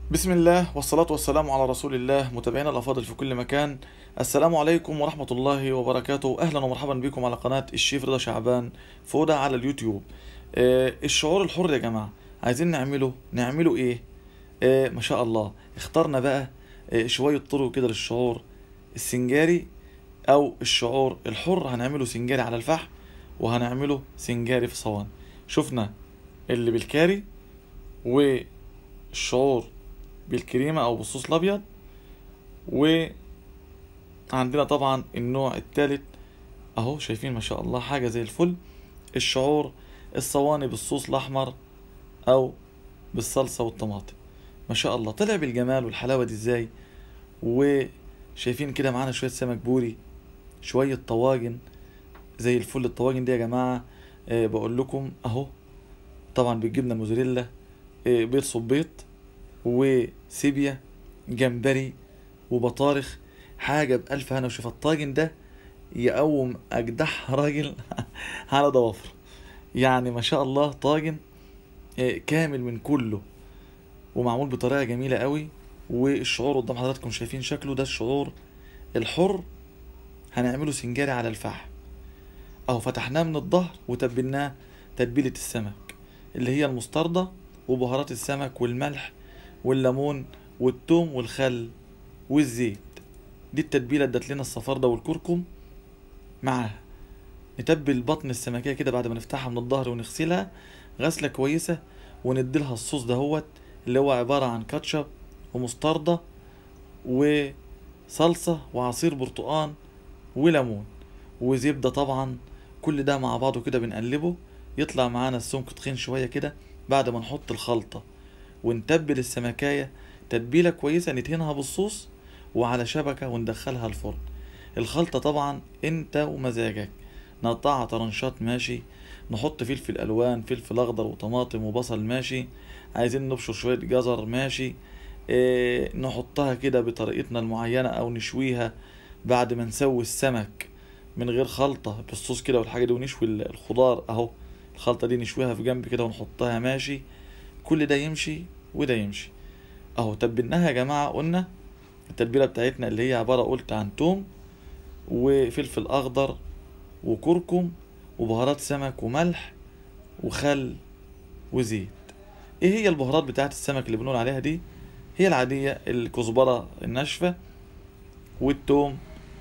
بسم الله والصلاة والسلام على رسول الله متابعينا الأفاضل في كل مكان السلام عليكم ورحمة الله وبركاته أهلا ومرحبا بكم على قناة الشيف رضا شعبان فودا على اليوتيوب آه الشعور الحر يا جماعة عايزين نعمله نعمله إيه آه ما شاء الله اخترنا بقى آه شوية طرق كده للشعور السنجاري أو الشعور الحر هنعمله سنجاري على الفحم وهنعمله سنجاري في صوان شفنا اللي بالكاري والشعور بالكريمة أو بالصوص الأبيض وعندنا طبعا النوع التالت أهو شايفين ما شاء الله حاجة زي الفل الشعور الصواني بالصوص الأحمر أو بالصلصة والطماطم ما شاء الله طلع بالجمال والحلاوة دي ازاي وشايفين كده معانا شوية سمك بوري شوية طواجن زي الفل الطواجن دي يا جماعة آه بقول لكم أهو طبعا بالجبنة موزاريلا آه بيض صبيط وسيبيا جمبري وبطارخ حاجة بألف هنا وشوف الطاجن ده يقوم أجدح راجل على ضوافره يعني ما شاء الله طاجن آه، كامل من كله ومعمول بطريقة جميلة قوي والشعور قدام حضراتكم شايفين شكله ده الشعور الحر هنعمله سنجاري على الفحم اهو فتحناه من الظهر وتبلناه تتبيلة السمك اللي هي المستردة وبهارات السمك والملح والليمون والثوم والخل والزيت دي التتبيلة ادت لنا الصفردة والكركم معاها نتبل بطن السمكية كده بعد ما نفتحها من الظهر ونغسلها غسلة كويسة ونديلها الصوص دهوت اللي هو عبارة عن كاتشب ومستردة وصلصة وعصير برتقان وليمون وزبدة طبعا كل ده مع بعضه كده بنقلبه يطلع معانا السمك تخين شوية كده بعد ما نحط الخلطة ونتبل السمكاية تتبيلة كويسة ندهنها بالصوص وعلى شبكة وندخلها الفرن الخلطة طبعا انت ومزاجك نقطعها طرنشات ماشي نحط فلفل الوان فلفل اخضر وطماطم وبصل ماشي عايزين نبشر شوية جزر ماشي إيه نحطها كده بطريقتنا المعينة او نشويها بعد ما نسوي السمك من غير خلطة بالصوص كده والحاجة دي ونشوي ال- الخضار اهو الخلطة دي نشويها في جنب كده ونحطها ماشي كل ده يمشي وده يمشي اهو تبلناها يا جماعة قلنا التتبيلة بتاعتنا اللي هي عبارة قلت عن توم وفلفل اخضر وكركم وبهارات سمك وملح وخل وزيت ايه هي البهارات بتاعت السمك اللي بنقول عليها دي هي العادية الكزبرة الناشفة والثوم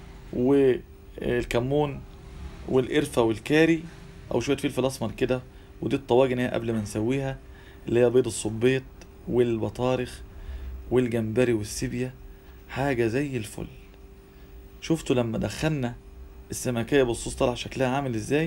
والكمون والقرفة والكاري او شوية فلفل اسمر كده ودي الطواجن هي قبل ما نسويها اللي هي بيض الصبيط والبطارخ والجمبري والسيبيا حاجة زي الفل شفتوا لما دخلنا السمكية بالصوص طلع شكلها عامل ازاي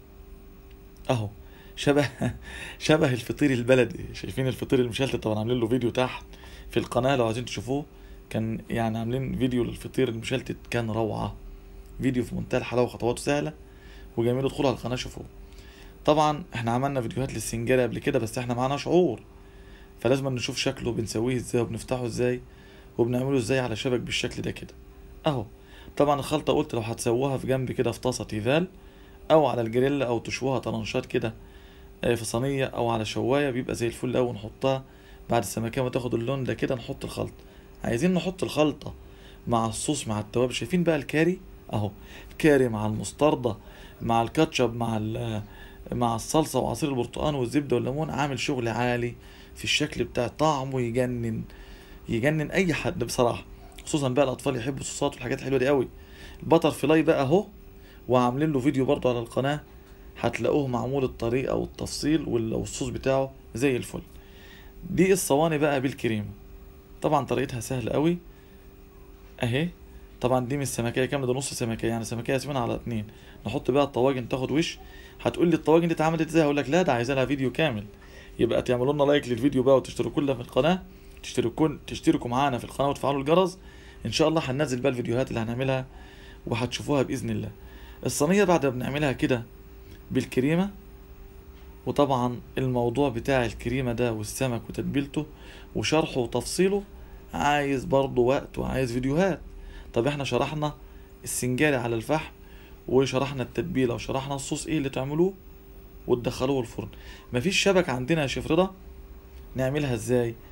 اهو شبه شبه الفطير البلدي شايفين الفطير المشلتت طبعا عاملين له فيديو تحت في القناة لو عايزين تشوفوه كان يعني عاملين فيديو للفطير المشلتت كان روعة فيديو في منتهى الحلاوة خطواته سهلة وجميل ادخلوا على القناة شوفوه طبعا احنا عملنا فيديوهات للسنجاري قبل كده بس احنا معانا شعور فلازم نشوف شكله بنسويه ازاي وبنفتحه ازاي وبنعمله ازاي على شبك بالشكل ده كده اهو طبعا الخلطة قلت لو هتسووها في جنب كده في طاسة تيفال او على الجريل او تشوها طرنشات كده آه، في صينية او على شواية بيبقى زي الفل اوي نحطها بعد السمكية ما تاخد اللون ده كده نحط الخلطة عايزين نحط الخلطة مع الصوص مع التوابل شايفين بقى الكاري اهو الكاري مع المستردة مع الكاتشب مع ال- مع الصلصة وعصير البرتقال والزبدة والليمون عامل شغل عالي في الشكل بتاع طعمه يجنن يجنن اي حد بصراحة خصوصا بقى الاطفال يحبوا الصوصات والحاجات الحلوة دي قوي البتر فلاي بقى اهو وعاملين له فيديو برضه على القناة هتلاقوه معمول الطريقة والتفصيل وال- والصوص بتاعه زي الفل دي الصواني بقى بالكريمة طبعا طريقتها سهلة قوي اهي طبعا دي مش سمكية كاملة ده نص سمكية يعني سمكية قسمينها على اتنين نحط بقى الطواجن تاخد وش هتقول لي الطواجن دي اتعملت ازاي هقول لك لا ده عايزة لها فيديو كامل يبقى تعملوا لنا لايك للفيديو بقى وتشتركوا لنا في القناة تشتركوا تشتركوا معانا في القناة وتفعلوا الجرس ان شاء الله هننزل بقى الفيديوهات اللي هنعملها وهتشوفوها باذن الله الصينية بعد ما بنعملها كده بالكريمة وطبعا الموضوع بتاع الكريمة ده والسمك وتتبيلته وشرحه وتفصيله عايز برضه وقت وعايز فيديوهات طب احنا شرحنا السنجاري على الفحم وشرحنا التتبيلة وشرحنا الصوص ايه اللي تعملوه وتدخلوه الفرن مفيش شبك عندنا يا شيف رضا نعملها ازاي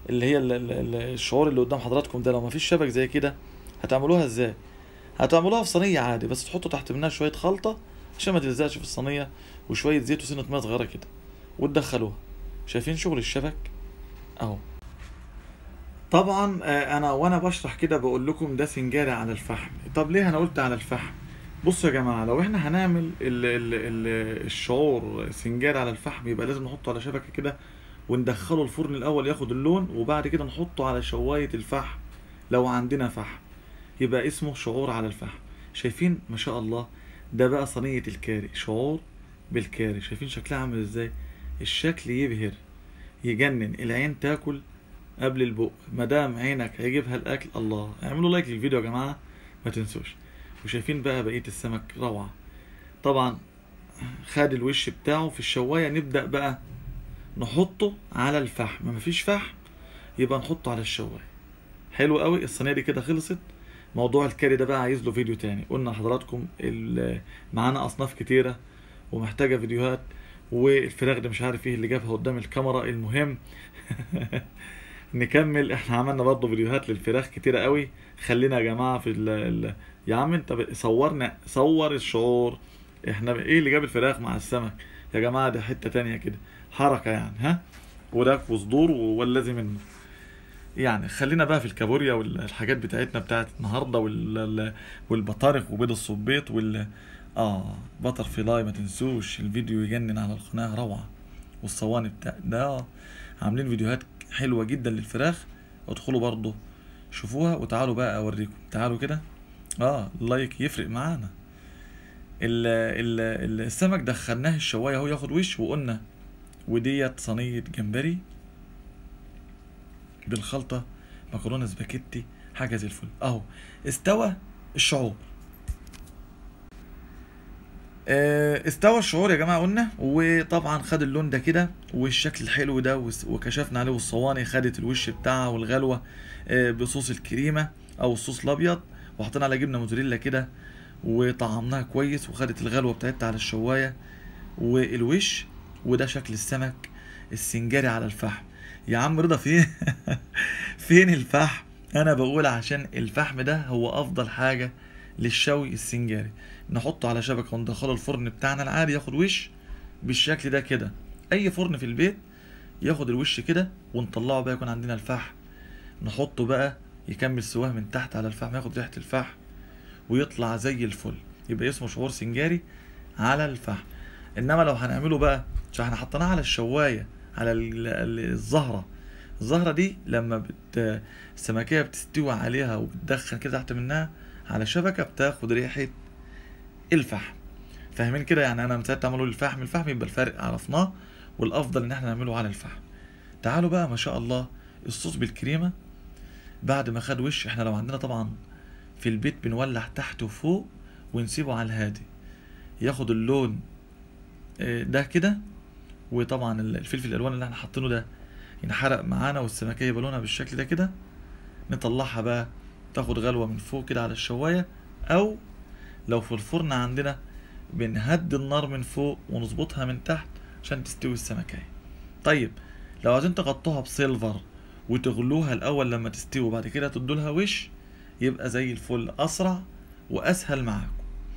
اللي هي ال- ال- ال- الشعور اللي قدام حضراتكم ده لو مفيش شبك زي كده هتعملوها ازاي هتعملوها في صينيه عادي بس تحطوا تحت منها شويه خلطه عشان ما تلزقش في الصينيه وشويه زيت وسنه ميه صغيره كده وتدخلوها شايفين شغل الشبك اهو طبعا آه، انا وانا بشرح كده بقول لكم ده سنجاري على الفحم طب ليه انا قلت على الفحم بصوا يا جماعه لو احنا هنعمل ال ال ال الشعور سنجاري على الفحم يبقى لازم نحطه على شبكه كده وندخله الفرن الاول ياخد اللون وبعد كده نحطه على شوايه الفحم لو عندنا فحم يبقى اسمه شعور على الفحم شايفين ما شاء الله ده بقى صينيه الكاري شعور بالكاري شايفين شكلها عامل ازاي الشكل يبهر يجنن العين تاكل قبل البق ما دام عينك هيجيبها الاكل الله اعملوا لايك للفيديو يا جماعه ما تنسوش وشايفين بقى بقيه السمك روعه طبعا خد الوش بتاعه في الشوايه نبدا بقى نحطه على الفحم مفيش فحم يبقى نحطه على الشوايه حلو قوي الصينيه دي كده خلصت موضوع الكاري ده بقى عايز له فيديو تاني قلنا لحضراتكم ال- معانا اصناف كتيره ومحتاجه فيديوهات والفراخ ده مش عارف ايه اللي جابها قدام الكاميرا المهم نكمل احنا عملنا برضه فيديوهات للفراخ كتيره قوي خلينا يا جماعه في ال ال يا عم انت ب- صورنا صور الشعور احنا ايه اللي جاب الفراخ مع السمك يا جماعه ده حته تانية كده حركه يعني ها وراك وصدور واللازم منه يعني خلينا بقى في الكابوريا والحاجات بتاعتنا بتاعت النهارده وال والبطارخ وبيض الصبيط وال اه بتر فلاي ما تنسوش الفيديو يجنن على القناه روعه والصواني بتاع ده عاملين فيديوهات حلوه جدا للفراخ ادخلوا برضه شوفوها وتعالوا بقى اوريكم تعالوا كده اه اللايك يفرق معانا ال ال ال- السمك دخلناه الشوايه اهو ياخد وش وقلنا وديت صينيه جمبري بالخلطه مكرونه سباكيتي حاجه زي الفل اهو استوى الشعور آه، استوى الشعور يا جماعه قلنا وطبعا خد اللون ده كده والشكل الحلو ده وس- وكشفنا عليه والصواني خدت الوش بتاعها والغلوه آه، بصوص الكريمه او الصوص الابيض وحطينا على جبنه موزاريلا كده وطعمناها كويس وخدت الغلوه بتاعتها على الشوايه والوش وده شكل السمك السنجاري على الفحم يا عم رضا فين فين الفحم انا بقول عشان الفحم ده هو افضل حاجه للشوي السنجاري نحطه على شبكه وندخله الفرن بتاعنا العادي ياخد وش بالشكل ده كده اي فرن في البيت ياخد الوش كده ونطلعه بقى يكون عندنا الفحم نحطه بقى يكمل سواه من تحت على الفحم ياخد ريحه الفحم ويطلع زي الفل يبقى اسمه شعور سنجاري على الفحم انما لو هنعمله بقى عشان احنا حطيناه على الشوايه على ال- ال- الزهره الزهره دي لما بت السمكيه بتستوي عليها وبتدخن كده تحت منها على شبكه بتاخد ريحه الفحم فاهمين كده يعني انا مثلا تعملوا الفحم الفحم يبقى الفرق عرفناه والافضل ان احنا نعمله على الفحم تعالوا بقى ما شاء الله الصوص بالكريمه بعد ما خد وش احنا لو عندنا طبعا في البيت بنولع تحت وفوق ونسيبه على الهادي ياخد اللون آه، ده كده وطبعا الفلفل الالوان اللي احنا حاطينه ده ينحرق معانا والسمكيه يبقى لونها بالشكل ده كده نطلعها بقى تاخد غلوه من فوق كده على الشوايه او لو في الفرن عندنا بنهدي النار من فوق ونظبطها من تحت عشان تستوي السمكية طيب لو عايزين تغطوها بسيلفر وتغلوها الاول لما تستوي وبعد كده تدولها وش يبقى زي الفل اسرع واسهل معاكم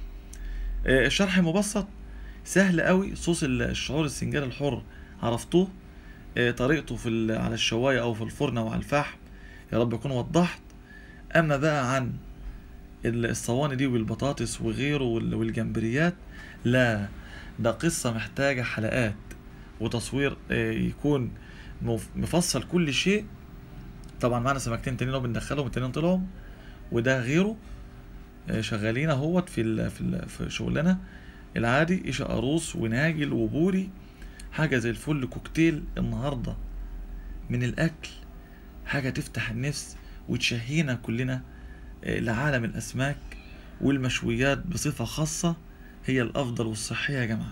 آه، الشرح مبسط سهل قوي صوص الشعور السنجاري الحر عرفتوه آه، طريقته في ال- على الشوايه او في الفرن او على الفحم يا رب اكون وضحت اما بقى عن ال- الصواني دي والبطاطس وغيره وال- والجمبريات لا ده قصة محتاجة حلقات وتصوير آه، يكون مف- مفصل كل شيء طبعا معانا سمكتين تانيين اهو بندخلهم التانيين طلعوا وده غيره آه، شغالين اهوت في ال في, ال في شغلنا العادي ايش قاروص وناجل وبوري حاجة زي الفل كوكتيل النهاردة من الأكل حاجة تفتح النفس وتشهينا كلنا آه، لعالم الأسماك والمشويات بصفة خاصة هي الأفضل والصحية يا جماعة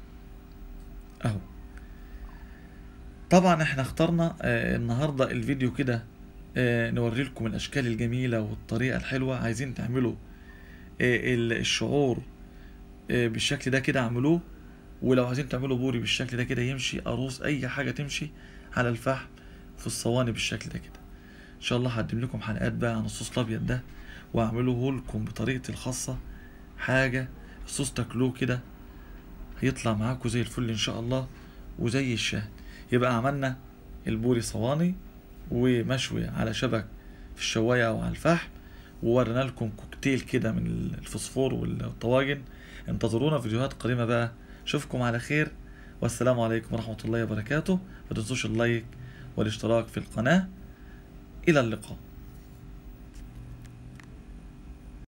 أهو طبعا احنا اخترنا آه، النهاردة الفيديو كده آه، نوري لكم الأشكال الجميلة والطريقة الحلوة عايزين تعملوا آه، ال- الشعور آه، بالشكل ده كده اعملوه ولو عايزين تعملوا بوري بالشكل ده كده يمشي قاروص أي حاجة تمشي على الفحم في الصواني بالشكل ده كده ان شاء الله هقدم لكم حلقات بقى عن الصوص الابيض ده واعمله لكم بطريقتي الخاصه حاجه الصوص تاكلوه كده هيطلع معاكم زي الفل ان شاء الله وزي الشهد يبقى عملنا البوري صواني ومشوي على شبك في الشوايه او على الفحم وورينا لكم كوكتيل كده من الفوسفور والطواجن انتظرونا في فيديوهات قادمه بقى اشوفكم على خير والسلام عليكم ورحمه الله وبركاته ما تنسوش اللايك والاشتراك في القناه الى اللقاء